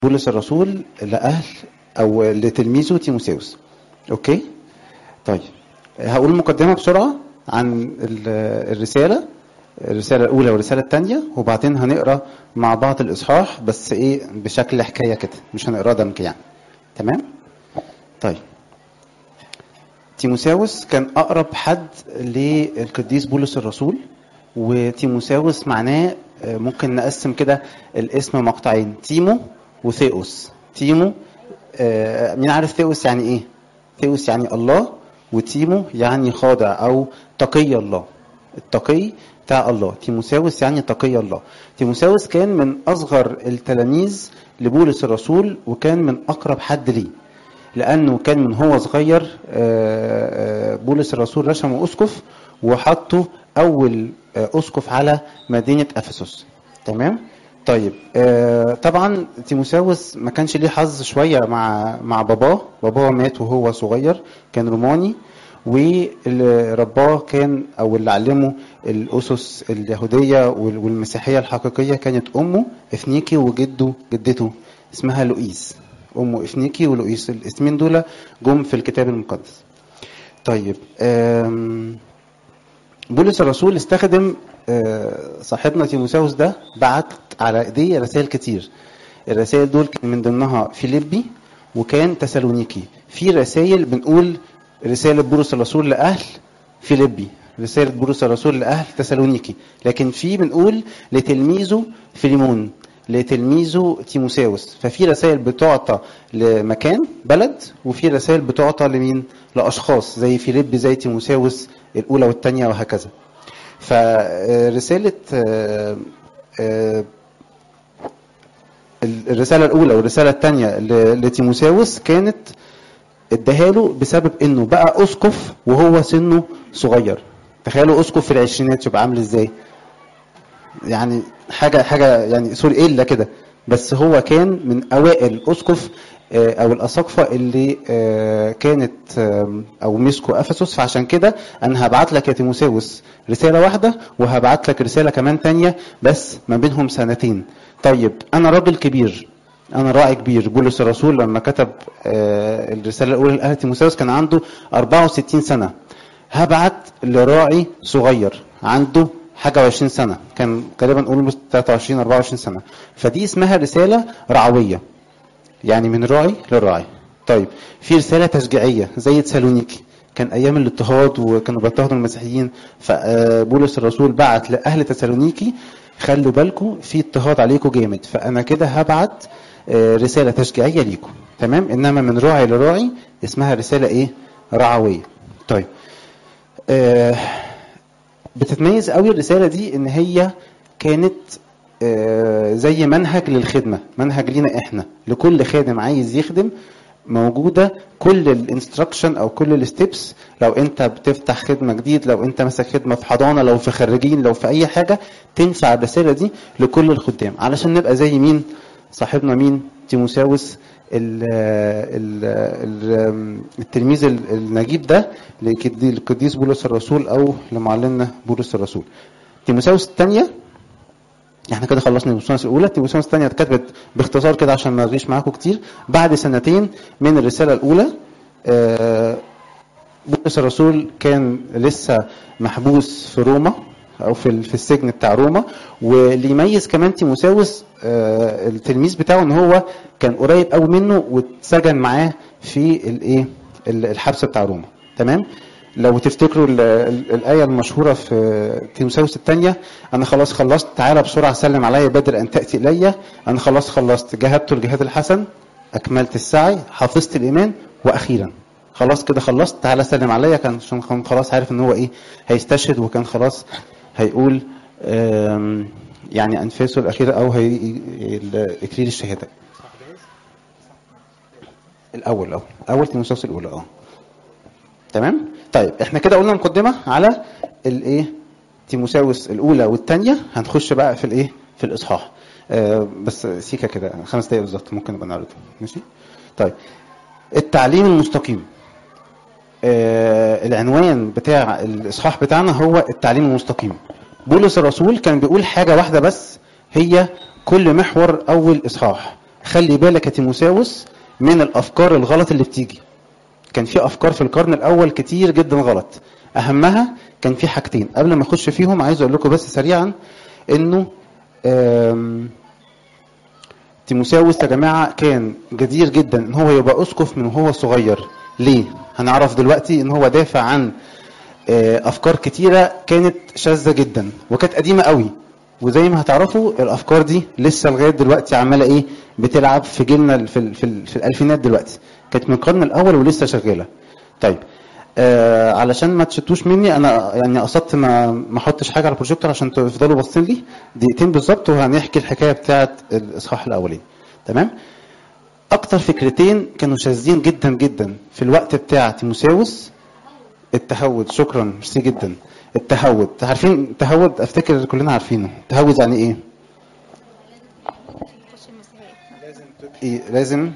بولس الرسول لأهل أو لتلميذه تيموساوس أوكي طيب هقول مقدمة بسرعة عن ال- الرسالة الرسالة الأولى والرسالة الثانية وبعدين هنقرا مع بعض الإصحاح بس إيه بشكل حكاية كده مش هنقراه دمج يعني تمام؟ طيب تيموساوس كان أقرب حد للقديس بولس الرسول وتيموساوس معناه آه، ممكن نقسم كده الاسم مقطعين تيمو وثيوس تيمو آه، مين عارف ثيوس يعني ايه ثيوس يعني الله وتيمو يعني خاضع او تقي الله التقي بتاع الله تيموساوس يعني تقي الله تيموساوس كان من اصغر التلاميذ لبولس الرسول وكان من اقرب حد ليه لانه كان من هو صغير آه، آه، بولس الرسول رسمه اسقف وحطه اول آه، اسقف على مدينه افسس تمام طيب آه، طبعا تيموساوس ما كانش ليه حظ شويه مع مع باباه باباه مات وهو صغير كان روماني واللي رباه كان او اللي علمه الاسس اليهوديه وال- والمسيحيه الحقيقيه كانت امه افنيكي وجده جدته اسمها لوئيس امه افنيكي ولوئيس الاسمين دول جم في الكتاب المقدس طيب آم، بولس الرسول استخدم آه، صاحبنا تيموساوس ده بعت على ايديه رسائل كتير الرسائل دول كان من ضمنها فيليبي وكان تسالونيكي في رسائل بنقول رسالة بولس الرسول لأهل فيليبي رسالة بولس الرسول لأهل تسالونيكي لكن في بنقول لتلميذه فيليمون لتلميذه تيموساوس ففي رسائل بتعطى لمكان بلد وفي رسائل بتعطى لمين لأشخاص زي فيليبي زي تيموساوس الأولى والثانية وهكذا فرسالة آه، آه، الرسالة الأولى والرسالة الثانية ل- لتيموساوس كانت اداها له بسبب انه بقى اسقف وهو سنه صغير تخيلوا اسقف في العشرينات يبقى عامل ازاي يعني حاجه حاجه يعني سوري الا كده بس هو كان من اوائل الاسقف آه، او الاساقفه اللي آه، كانت آم، او مسكوا افسس فعشان كده انا هبعت لك يا تيموساوس رساله واحده وهبعت لك رساله كمان تانية بس ما بينهم سنتين طيب انا راجل كبير انا راعي كبير بولس الرسول لما كتب آه، الرساله الاولى لاهل تيموساوس كان عنده 64 سنه هبعت لراعي صغير عنده حاجه و20 سنه كان غالبا نقول 23 24 سنه فدي اسمها رساله رعويه يعني من راعي لراعي طيب في رساله تشجيعيه زي تسالونيكي كان ايام الاضطهاد وكانوا بيضطهدوا المسيحيين فبولس الرسول بعت لاهل تسالونيكي خلوا بالكم في اضطهاد عليكم جامد فانا كده هبعت آه، رساله تشجيعيه ليكم تمام انما من راعي لراعي اسمها رساله ايه رعويه طيب آه، بتتميز قوي الرساله دي ان هي كانت آه، زي منهج للخدمه منهج لينا احنا لكل خادم عايز يخدم موجوده كل الانستراكشن او كل الستبس لو انت بتفتح خدمه جديد لو انت ماسك خدمه في حضانه لو في خريجين لو في اي حاجه تنفع الرساله دي لكل الخدام علشان نبقى زي مين صاحبنا مين تيموساوس ال ال ال التلميذ النجيب ده للقديس بولس الرسول او لمعلمنا بولس الرسول تيموساوس الثانيه احنا كده خلصنا تيموساوس الاولى تيموساوس الثانيه اتكتبت باختصار كده عشان ما اغيش معاكم كتير بعد سنتين من الرساله الاولى آه، بولس الرسول كان لسه محبوس في روما او في في السجن بتاع روما واللي يميز كمان تيموساوس آه، التلميذ بتاعه ان هو كان قريب قوي منه واتسجن معاه في الايه ال- الحبس بتاع روما تمام لو تفتكروا ال- ال- الآية المشهورة في تيموساوس الثانية أنا خلاص خلصت تعالى بسرعة سلم عليا بدر أن تأتي إلي أنا خلاص خلصت جاهدت الجهاد الحسن أكملت السعي حفظت الإيمان وأخيرا خلاص كده خلصت تعالى سلم عليا كان عشان كان خلاص عارف ان هو ايه هيستشهد وكان خلاص هيقول آم، يعني انفاسه الاخيره او هي ال- اكليل الشهاده الاول اه اول تيموثاوس الاولى اه تمام طيب احنا كده قلنا مقدمه على الايه تيموثاوس الاولى والثانيه هنخش بقى في الايه في الاصحاح آه بس سيكا كده خمس دقايق بالظبط ممكن نبقى نعرضه ماشي طيب التعليم المستقيم آه العنوان بتاع الاصحاح بتاعنا هو التعليم المستقيم بولس الرسول كان بيقول حاجه واحده بس هي كل محور اول اصحاح خلي بالك يا تيموساوس من الافكار الغلط اللي بتيجي كان في افكار في القرن الاول كتير جدا غلط اهمها كان في حاجتين قبل ما اخش فيهم عايز اقول لكم بس سريعا انه آم، تيموساوس يا جماعه كان جدير جدا ان هو يبقى اسقف من وهو صغير ليه هنعرف دلوقتي ان هو دافع عن آه، افكار كتيره كانت شاذه جدا وكانت قديمه قوي وزي ما هتعرفوا الافكار دي لسه لغايه دلوقتي عماله ايه بتلعب في جيلنا في ال- في, ال- في الالفينات دلوقتي كانت من القرن الاول ولسه شغاله طيب آه علشان ما تشتوش مني انا يعني قصدت ما ما احطش حاجه على البروجيكتور عشان تفضلوا باصين لي دقيقتين بالظبط وهنحكي الحكايه بتاعه الاصحاح الاولاني تمام اكتر فكرتين كانوا شاذين جدا جدا في الوقت بتاع تيموساوس التهود شكرا ميرسي جدا التهود عارفين التهود افتكر كلنا عارفينه التهود يعني ايه خش المسيحية لازم تبقي لازم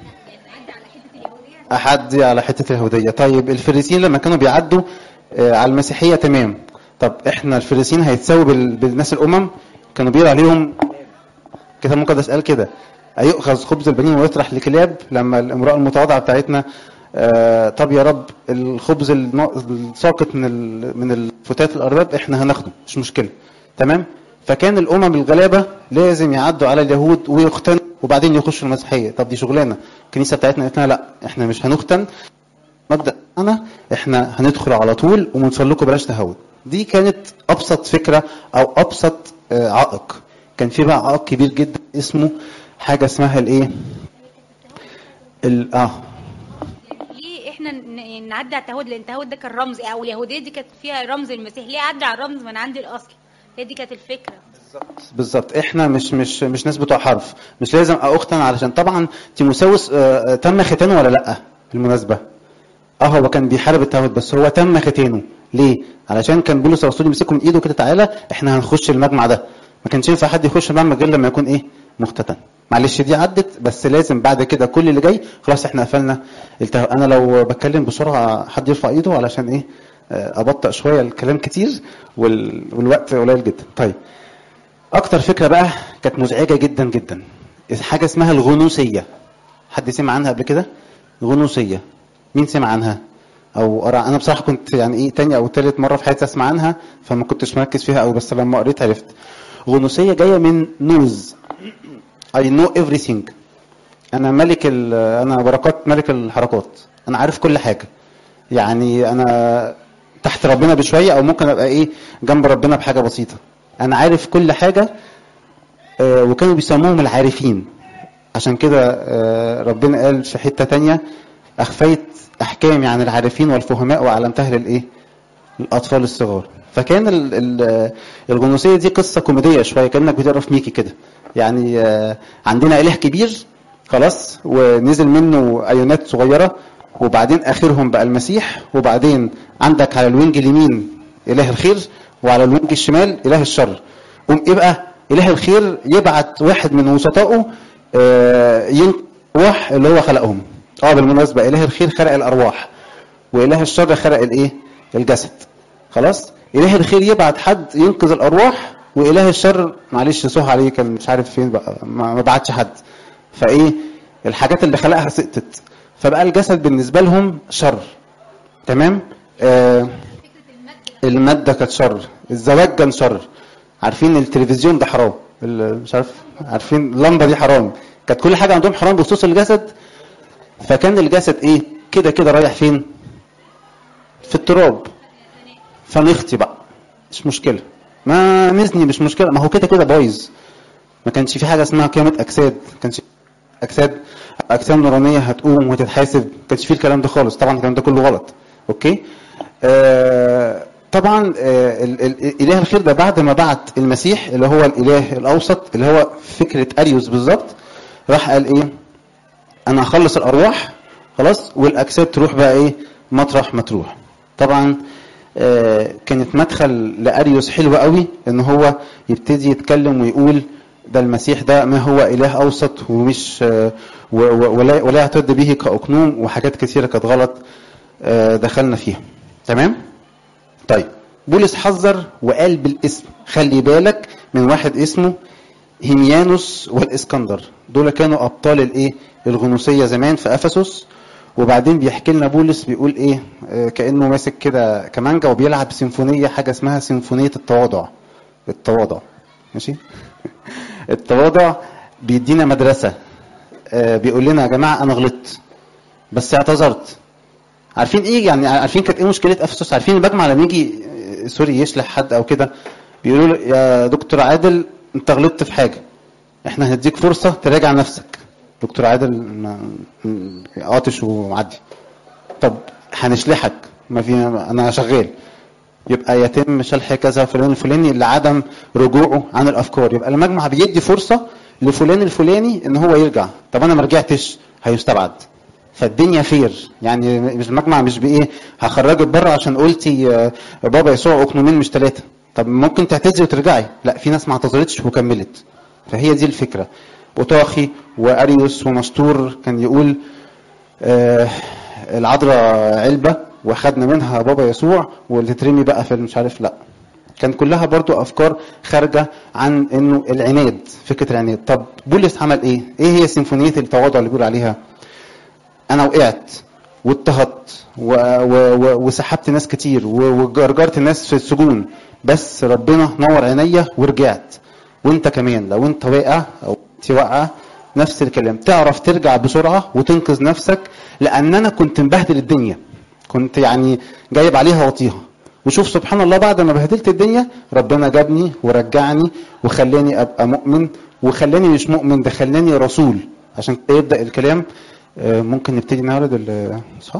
احدي على حته اليهوديه طيب الفريسيين لما كانوا بيعدوا آه، على المسيحيه تمام طب احنا الفريسيين هيتساووا بال- بالناس الامم كانوا بيقولوا عليهم الكتاب المقدس قال كده هيؤخذ خبز البنين ويطرح لكلاب لما الامراه المتواضعه بتاعتنا آه طب يا رب الخبز النا- الساقط من ال- من الفتات الارباب احنا هناخده مش مشكله تمام فكان الامم الغلابه لازم يعدوا على اليهود ويختنوا وبعدين يخشوا المسيحيه طب دي شغلانه الكنيسه بتاعتنا قالت لنا لا احنا مش هنختن مبدا انا احنا هندخل على طول ومنصل لكم بلاش تهود دي كانت ابسط فكره او ابسط آه، عائق كان في بقى عائق كبير جدا اسمه حاجه اسمها الايه ال- اه ليه احنا ن- نعدي على التهود لان التهود ده كان رمز او اليهوديه دي كانت فيها رمز المسيح ليه اعدي على الرمز من عندي الاصل هي دي كانت الفكره بالظبط احنا مش مش مش ناس بتوع حرف مش لازم اختن علشان طبعا تيموساوس آه، آه، تم ختانه ولا لا بالمناسبه اه هو كان بيحارب التهود بس هو تم ختانه ليه علشان كان بولس الرسول يمسكه من ايده كده تعالى احنا هنخش المجمع ده ما كانش ينفع حد يخش المجمع غير لما يكون ايه مختتن معلش دي عدت بس لازم بعد كده كل اللي جاي خلاص احنا قفلنا التهود انا لو بتكلم بسرعه حد يرفع ايده علشان ايه آه، ابطأ شويه الكلام كتير وال... والوقت قليل جدا طيب اكتر فكره بقى كانت مزعجه جدا جدا حاجه اسمها الغنوصيه حد سمع عنها قبل كده غنوصيه مين سمع عنها او قرا انا بصراحه كنت يعني ايه تاني او تالت مره في حياتي اسمع عنها فما كنتش مركز فيها قوي بس لما قريت عرفت غنوصيه جايه من نوز I know everything انا ملك ال- انا بركات ملك الحركات انا عارف كل حاجه يعني انا تحت ربنا بشويه او ممكن ابقى ايه جنب ربنا بحاجه بسيطه انا عارف كل حاجه آه، وكانوا بيسموهم العارفين عشان كده آه، ربنا قال في حته تانية اخفيت احكامي عن العارفين والفهماء وعلمتها للايه الاطفال الصغار فكان ال- ال- الغنوصيه دي قصه كوميديه شويه كانك بتقرا في ميكي كده يعني آه، عندنا اله كبير خلاص ونزل منه ايونات صغيره وبعدين اخرهم بقى المسيح وبعدين عندك على الوينج اليمين اله الخير وعلى الوينج الشمال اله الشر قوم ايه بقى اله الخير يبعت واحد من وسطائه آه، ينقذ الارواح اللي هو خلقهم اه بالمناسبه اله الخير خلق الارواح واله الشر خلق الايه الجسد خلاص اله الخير يبعت حد ينقذ الارواح واله الشر معلش سوح عليه كان مش عارف فين بقى ما ما بعتش حد فايه الحاجات اللي خلقها سقطت فبقى الجسد بالنسبه لهم شر تمام آه الماده كانت شر الزواج كان شر عارفين التلفزيون ده حرام ال- مش عارف عارفين اللمبه دي حرام كانت كل حاجه عندهم حرام بخصوص الجسد فكان الجسد ايه كده كده رايح فين في التراب فنختي بقى مش مشكله ما نزني مش مشكله ما هو كده كده بايظ ما كانش في حاجه اسمها قيامه اجساد ما كانش اجساد اجسام نورانيه هتقوم وتتحاسب ما كانش فيه الكلام ده خالص طبعا الكلام ده كله غلط اوكي آه طبعا آه ال- ال- اله الخير ده بعد ما بعت المسيح اللي هو الاله الاوسط اللي هو فكره اريوس بالظبط راح قال ايه انا هخلص الارواح خلاص والاجساد تروح بقى ايه مطرح ما تروح طبعا آه، كانت مدخل لاريوس حلو قوي ان هو يبتدي يتكلم ويقول ده المسيح ده ما هو اله اوسط ومش آه، و- و- ولا ولا يعتد به كاقنوم وحاجات كثيره كانت غلط آه، دخلنا فيها تمام طيب بولس حذر وقال بالاسم خلي بالك من واحد اسمه هيميانوس والاسكندر دول كانوا ابطال الايه الغنوصيه زمان في افسس وبعدين بيحكي لنا بولس بيقول ايه آه، كانه ماسك كده كمانجا وبيلعب سيمفونيه حاجه اسمها سيمفونيه التواضع التواضع ماشي التواضع بيدينا مدرسه آه، بيقول لنا يا جماعه انا غلطت بس اعتذرت عارفين ايه يعني عارفين كانت ايه مشكله افسس عارفين المجمع لما يجي آه، سوري يشلح حد او كده بيقولوا له يا دكتور عادل انت غلطت في حاجه احنا هنديك فرصه تراجع نفسك دكتور عادل ما- م- عاطش ومعدي طب هنشلحك ما في انا شغال يبقى يتم شلح كذا فلان الفلاني لعدم رجوعه عن الافكار يبقى المجمع بيدي فرصه لفلان الفلاني ان هو يرجع طب انا ما رجعتش هيستبعد فالدنيا فير يعني مش المجمع مش بايه هخرجك بره عشان قلتي آه، بابا يسوع اقنومين مش ثلاثه طب ممكن تعتذري وترجعي لا في ناس ما اعتذرتش وكملت فهي دي الفكره اوطاخي واريوس ومستور كان يقول آه، العذراء علبه واخدنا منها بابا يسوع واللي ترمي بقى في مش عارف لا كان كلها برضو افكار خارجه عن انه العناد فكره العناد طب بولس عمل ايه ايه هي سيمفونيه التواضع اللي بيقول عليها انا وقعت واضطهدت و... و... و... وسحبت ناس كتير و... وجرجرت الناس في السجون بس ربنا نور عينيا ورجعت وانت كمان لو انت واقع او انت واقعه نفس الكلام تعرف ترجع بسرعه وتنقذ نفسك لان انا كنت مبهدل الدنيا كنت يعني جايب عليها وطيها وشوف سبحان الله بعد ما بهدلت الدنيا ربنا جابني ورجعني وخلاني ابقى مؤمن وخلاني مش مؤمن ده خلاني رسول عشان كده يبدا الكلام آه، ممكن نبتدي نعرض ال- صح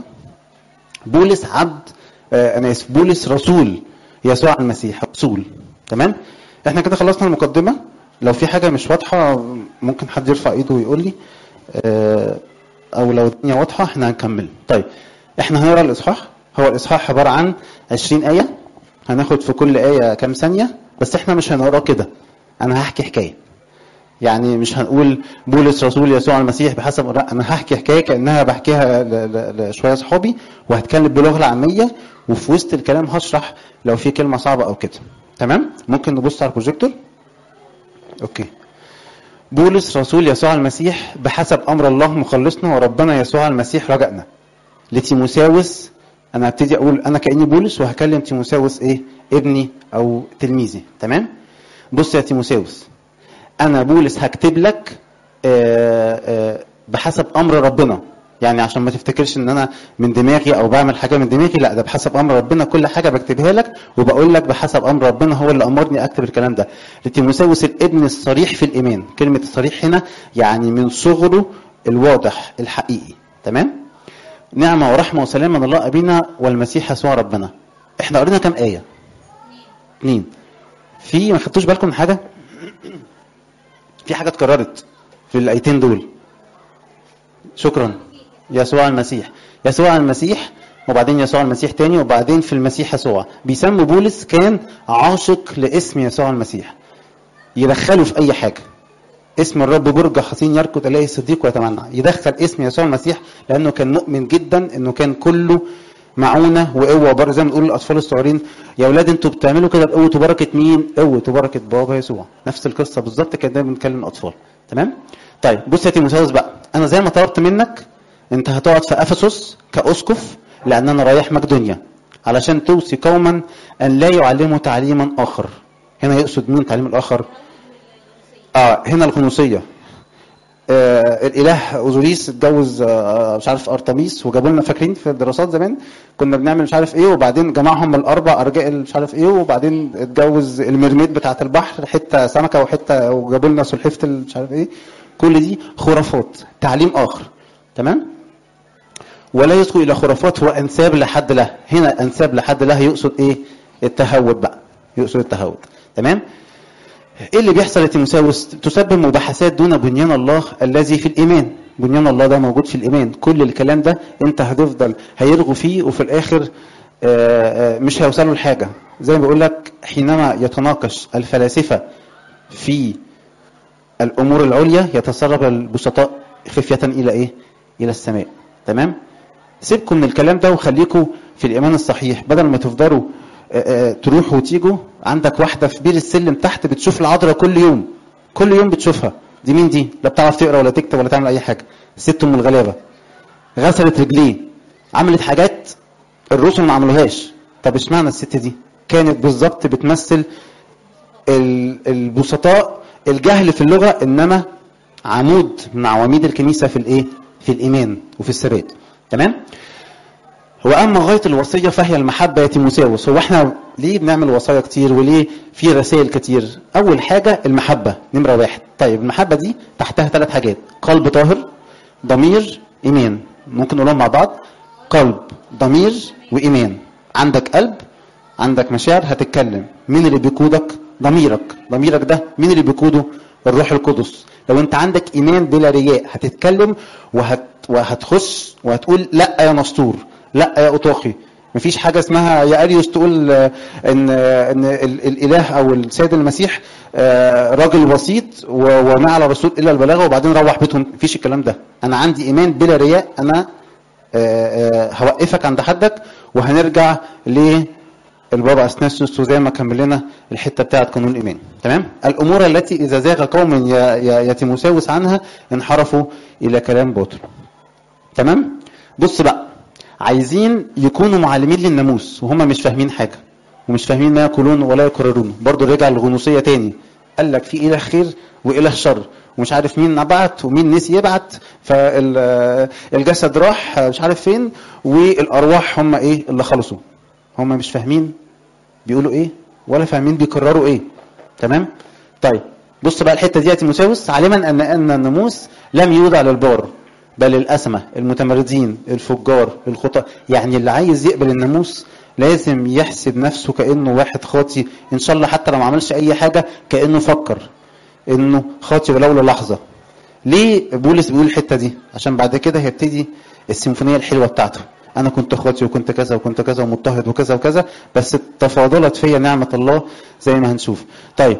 بولس عبد آه، انا اسف بولس رسول يسوع المسيح رسول تمام احنا كده خلصنا المقدمه لو في حاجه مش واضحه ممكن حد يرفع ايده ويقول لي آه، او لو الدنيا واضحه احنا هنكمل طيب احنا هنقرا الاصحاح هو الاصحاح عباره عن 20 ايه هناخد في كل ايه كام ثانيه بس احنا مش هنقرا كده انا هحكي حكايه يعني مش هنقول بولس رسول يسوع المسيح بحسب لا انا هحكي حكايه كانها بحكيها ل- ل- لشويه اصحابي وهتكلم بلغه العاميه وفي وسط الكلام هشرح لو في كلمه صعبه او كده تمام ممكن نبص على البروجيكتور اوكي بولس رسول يسوع المسيح بحسب امر الله مخلصنا وربنا يسوع المسيح رجائنا لتيموساوس انا هبتدي اقول انا كاني بولس وهكلم تيموساوس ايه ابني او تلميذي تمام بص يا تيموساوس انا بولس هكتب لك آه، آه، بحسب امر ربنا يعني عشان ما تفتكرش ان انا من دماغي او بعمل حاجه من دماغي لا ده بحسب امر ربنا كل حاجه بكتبها لك وبقول لك بحسب امر ربنا هو اللي امرني اكتب الكلام ده لتيموساوس الابن الصريح في الايمان كلمه الصريح هنا يعني من صغره الواضح الحقيقي تمام نعمه ورحمه وسلام من الله ابينا والمسيح يسوع ربنا احنا قرينا كام ايه اتنين في ما خدتوش بالكم من حاجه في حاجه اتكررت في الايتين دول شكرا يسوع المسيح يسوع المسيح وبعدين يسوع المسيح تاني وبعدين في المسيح يسوع بيسموا بولس كان عاشق لاسم يسوع المسيح يدخله في اي حاجه اسم الرب برج حصين يركض اليه الصديق ويتمنى يدخل اسم يسوع المسيح لانه كان مؤمن جدا انه كان كله معونه وقوه وبر زي ما بنقول للاطفال الصغيرين يا اولاد انتوا بتعملوا كده بقوه وبركه مين؟ قوه وبركه بابا يسوع نفس القصه بالظبط كان دايما بنتكلم الاطفال تمام؟ طيب بص يا تيموثاوس بقى انا زي ما طلبت منك انت هتقعد في افسس كاسقف لان انا رايح مقدونيا علشان توصي قوما ان لا يعلموا تعليما اخر هنا يقصد مين تعليم الاخر؟ اه هنا الغنوصيه آه الاله اوزوريس اتجوز آه مش عارف ارتميس وجابوا لنا فاكرين في الدراسات زمان كنا بنعمل مش عارف ايه وبعدين جمعهم من الاربع ارجاء مش عارف ايه وبعدين اتجوز المرميد بتاعه البحر حته سمكه وحته وجابوا لنا سلحفه مش عارف ايه كل دي خرافات تعليم اخر تمام ولا يصغي الى خرافات وانساب لحد له هنا انساب لحد له يقصد ايه التهود بقى يقصد التهود تمام ايه اللي بيحصل يا تيموساوس تسبب مباحثات دون بنيان الله الذي في الايمان بنيان الله ده موجود في الايمان كل الكلام ده انت هتفضل هيرغوا فيه وفي الاخر آه، آه، مش هيوصلوا لحاجه زي ما بقول لك حينما يتناقش الفلاسفه في الامور العليا يتسرب البسطاء خفيه الى ايه الى السماء تمام سيبكم من الكلام ده وخليكم في الايمان الصحيح بدل ما تفضلوا آه، آه، تروحوا وتيجوا عندك واحده في بير السلم تحت بتشوف العذراء كل يوم كل يوم بتشوفها دي مين دي لا بتعرف تقرا ولا تكتب ولا تعمل اي حاجه ست ام الغلابه غسلت رجليه عملت حاجات الرسل ما عملوهاش طب اشمعنى الست دي كانت بالظبط بتمثل ال- البسطاء الجهل في اللغه انما عمود من عواميد الكنيسه في الايه في الايمان وفي الثبات تمام واما غايه الوصيه فهي المحبه يا تيموساوس هو احنا ليه بنعمل وصايا كتير وليه في رسائل كتير اول حاجه المحبه نمره واحد طيب المحبه دي تحتها ثلاث حاجات قلب طاهر ضمير ايمان ممكن نقولهم مع بعض قلب ضمير وايمان عندك قلب عندك مشاعر هتتكلم مين اللي بيقودك ضميرك ضميرك ده مين اللي بيقوده الروح القدس لو انت عندك ايمان بلا رياء هتتكلم وهت... وهتخش وهتقول لا يا نسطور لا يا اوطاخي مفيش حاجه اسمها يا اريوس تقول آه، ان آه، ان ال- الاله او السيد المسيح آه، راجل بسيط و- وما على الرسول الا البلاغه وبعدين روح بيتهم مفيش الكلام ده انا عندي ايمان بلا رياء انا آه، آه، هوقفك عند حدك وهنرجع للبابا اثناسيوس وزي ما كمل لنا الحته بتاعه قانون الايمان تمام الامور التي اذا زاغ قوم يا يا يا تيموساوس عنها انحرفوا الى كلام باطل تمام بص بقى عايزين يكونوا معلمين للناموس وهم مش فاهمين حاجه ومش فاهمين ما يقولون ولا يقررون برضه رجع للغنوصيه تاني قال لك في اله خير واله شر ومش عارف مين بعت ومين نسي يبعت فالجسد راح مش عارف فين والارواح هم ايه اللي خلصوا هم مش فاهمين بيقولوا ايه ولا فاهمين بيكرروا ايه تمام طيب بص بقى الحته دي يا تيموساوس عالما ان ان الناموس لم يوضع للبار بل الأسمة المتمردين الفجار الخطأ يعني اللي عايز يقبل الناموس لازم يحسب نفسه كأنه واحد خاطي إن شاء الله حتى لو ما عملش أي حاجة كأنه فكر إنه خاطي ولو للحظة ليه بولس بيقول الحتة دي عشان بعد كده هيبتدي السيمفونية الحلوة بتاعته أنا كنت خاطي وكنت كذا وكنت كذا ومضطهد وكذا وكذا بس تفاضلت فيا نعمة الله زي ما هنشوف طيب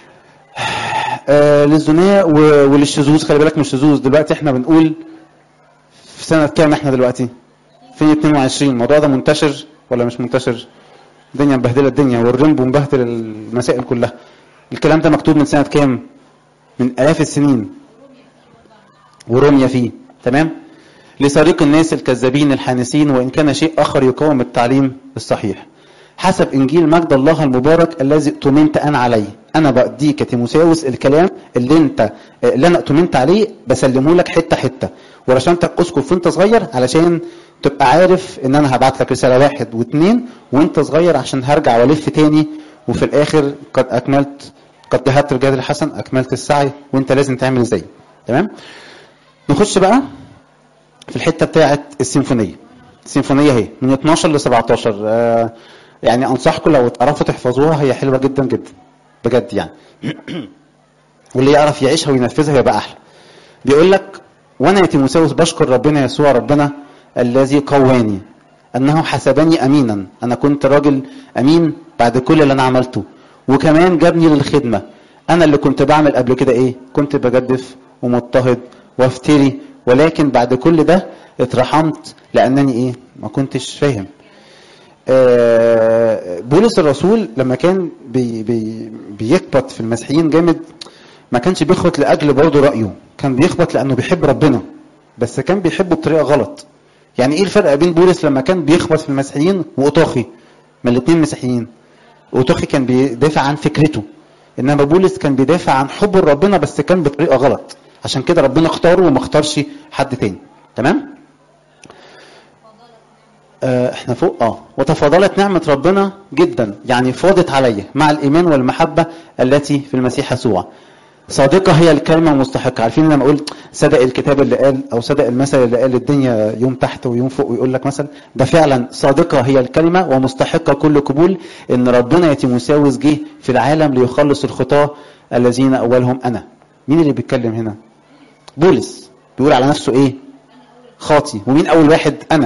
آه للزناء و- وللشذوذ خلي بالك من الشذوذ دلوقتي احنا بنقول في سنة كام احنا دلوقتي؟ في 22 الموضوع ده منتشر ولا مش منتشر؟ الدنيا مبهدلة الدنيا والريمبو مبهدل المسائل كلها. الكلام ده مكتوب من سنة كام؟ من آلاف السنين. ورمي فيه تمام؟ لسريق الناس الكذابين الحانسين وإن كان شيء آخر يقاوم التعليم الصحيح. حسب إنجيل مجد الله المبارك الذي اؤتمنت أنا عليه. أنا بديك يا تيموساوس الكلام اللي أنت اللي أنا اؤتمنت عليه بسلمه لك حتة حتة. ورشمتك اسقف وانت صغير علشان تبقى عارف ان انا هبعت لك رساله واحد واثنين وانت صغير عشان هرجع والف تاني وفي الاخر قد اكملت قد جهدت الجهاد الحسن اكملت السعي وانت لازم تعمل زي تمام نخش بقى في الحته بتاعه السيمفونيه السيمفونيه اهي من 12 ل 17 آه يعني انصحكم لو تعرفوا تحفظوها هي حلوه جدا جدا بجد يعني واللي يعرف يعيشها وينفذها يبقى احلى بيقول لك وانا يا تيموساوس بشكر ربنا يسوع ربنا الذي قواني انه حسبني امينا انا كنت راجل امين بعد كل اللي انا عملته وكمان جابني للخدمه انا اللي كنت بعمل قبل كده ايه كنت بجدف ومضطهد وافتري ولكن بعد كل ده اترحمت لانني ايه ما كنتش فاهم آه، بولس الرسول لما كان بي بي بيكبت في المسيحيين جامد ما كانش بيخبط لاجل برضه رايه كان بيخبط لانه بيحب ربنا بس كان بيحبه بطريقه غلط يعني ايه الفرق بين بولس لما كان بيخبط في المسيحيين واوطاخي ما الاثنين مسيحيين اوطاخي كان بيدافع عن فكرته انما بولس كان بيدافع عن حب ربنا بس كان بطريقه غلط عشان كده ربنا اختاره وما اختارش حد تاني تمام آه، احنا فوق اه وتفاضلت نعمة ربنا جدا يعني فاضت علي مع الإيمان والمحبة التي في المسيح يسوع صادقة هي الكلمة المستحقة عارفين لما أقول صدق الكتاب اللي قال أو صدق المثل اللي قال الدنيا يوم تحت ويوم فوق ويقول لك مثل ده فعلا صادقة هي الكلمة ومستحقة كل قبول إن ربنا يا تيموساوس جه في العالم ليخلص الخطاة الذين أولهم أنا مين اللي بيتكلم هنا بولس بيقول على نفسه إيه خاطي ومين أول واحد أنا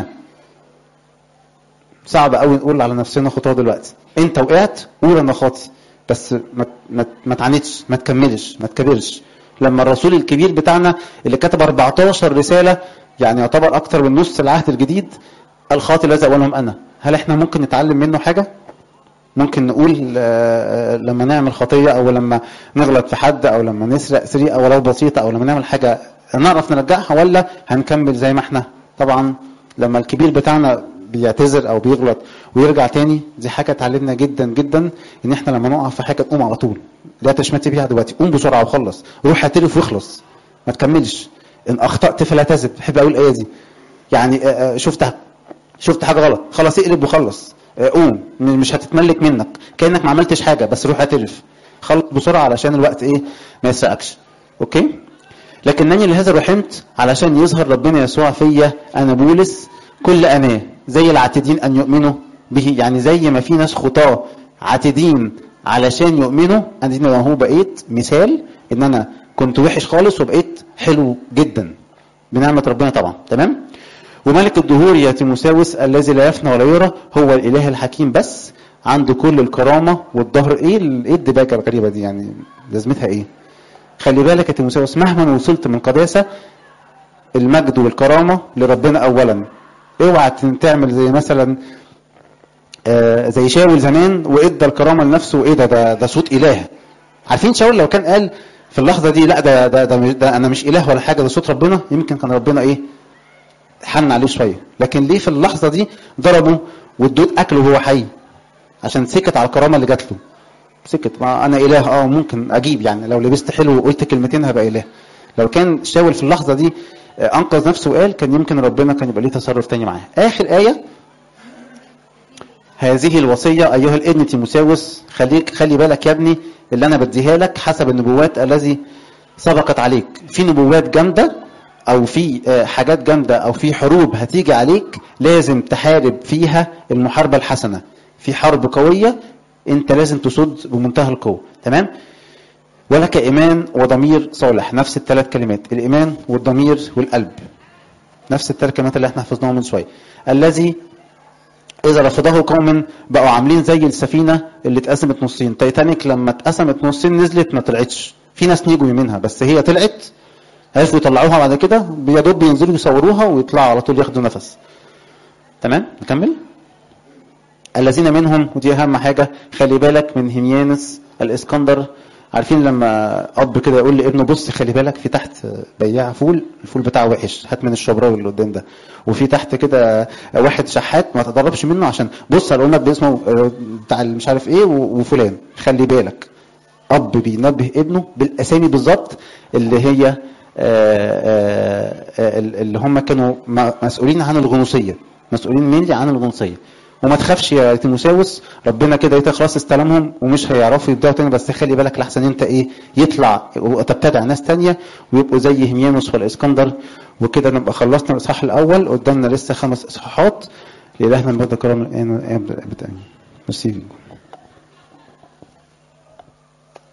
صعب قوي نقول على نفسنا خطاه دلوقتي انت وقعت قول انا خاطي بس ما ما ما تعاندش ما تكملش ما تكبرش لما الرسول الكبير بتاعنا اللي كتب 14 رساله يعني يعتبر اكتر من نص العهد الجديد الخاطي الذي اولهم انا هل احنا ممكن نتعلم منه حاجه ممكن نقول آه، آه، لما نعمل خطيه او لما نغلط في حد او لما نسرق سرقه ولو بسيطه او لما نعمل حاجه نعرف نرجعها ولا هنكمل زي ما احنا طبعا لما الكبير بتاعنا بيعتذر او بيغلط ويرجع تاني دي حاجه تعلمنا جدا جدا ان احنا لما نقع في حاجه نقوم على طول لا تشمتي بيها دلوقتي قوم بسرعه وخلص روح اعترف واخلص ما تكملش ان اخطات فلا تزد بحب اقول الايه دي يعني آه، آه، شفت شفت حاجه غلط خلاص اقلب وخلص آه، قوم م- مش هتتملك منك كانك ما عملتش حاجه بس روح اعترف خلص بسرعه علشان الوقت ايه ما يسرقكش اوكي لكنني لهذا رحمت علشان يظهر ربنا يسوع فيا انا بولس كل اناه زي العاتدين ان يؤمنوا به يعني زي ما في ناس خطاه عاتدين علشان يؤمنوا انا هو بقيت مثال ان انا كنت وحش خالص وبقيت حلو جدا بنعمه ربنا طبعا تمام وملك الدهور يا تيموساوس الذي لا يفنى ولا يرى هو الاله الحكيم بس عنده كل الكرامه والظهر ايه ال- ايه الدباكه الغريبه دي يعني لازمتها ايه خلي بالك يا تيموساوس مهما وصلت من قداسه المجد والكرامه لربنا اولا اوعى تعمل زي مثلا آه، زي شاول زمان وادى الكرامه لنفسه وايه ده ده, ده صوت اله عارفين شاول لو كان قال في اللحظه دي لا ده ده, ده, مش- ده انا مش اله ولا حاجه ده صوت ربنا يمكن كان ربنا ايه حن عليه شويه لكن ليه في اللحظه دي ضربه وادوه اكله وهو حي عشان سكت على الكرامه اللي جات له سكت ما انا اله اه ممكن اجيب يعني لو لبست حلو وقلت كلمتين هبقى اله لو كان شاول في اللحظه دي آه، انقذ نفسه وقال كان يمكن ربنا كان يبقى ليه تصرف تاني معاه اخر ايه هذه الوصيه ايها الابن تيموساوس خليك خلي بالك يا ابني اللي انا بديها لك حسب النبوات الذي سبقت عليك في نبوات جامده او في آه، حاجات جامده او في حروب هتيجي عليك لازم تحارب فيها المحاربه الحسنه في حرب قويه انت لازم تصد بمنتهى القوه تمام ولك ايمان وضمير صالح نفس الثلاث كلمات الايمان والضمير والقلب نفس الثلاث كلمات اللي احنا حفظناهم من شويه الذي اذا رفضه قوم بقوا عاملين زي السفينه اللي اتقسمت نصين تايتانيك لما اتقسمت نصين نزلت ما طلعتش في ناس نجوا منها بس هي طلعت عرفوا يطلعوها بعد كده يا دوب بينزلوا يصوروها ويطلعوا على طول ياخدوا نفس تمام نكمل الذين منهم ودي اهم حاجه خلي بالك من هيميانس الاسكندر عارفين لما اب كده يقول لابنه بص خلي بالك في تحت بياع فول الفول بتاعه وحش هات من الشبراوي اللي قدام ده وفي تحت كده واحد شحات ما تقربش منه عشان بص على امك باسمه آه، بتاع مش عارف ايه و- وفلان خلي بالك اب بينبه ابنه بالاسامي بالظبط اللي هي آه، آه، آه، اللي هم كانوا م- مسؤولين عن الغنوصيه مسؤولين مينلي عن الغنوصيه وما تخافش يا تيموساوس ربنا كده يتا خلاص استلمهم ومش هيعرفوا يبداوا تاني بس خلي بالك لحسن انت ايه يطلع وتبتدع ناس تانية ويبقوا زي هيميانوس والاسكندر وكده نبقى خلصنا الاصحاح الاول قدامنا لسه خمس اصحاحات لالهنا المجد كرم الان والابد امين ميرسي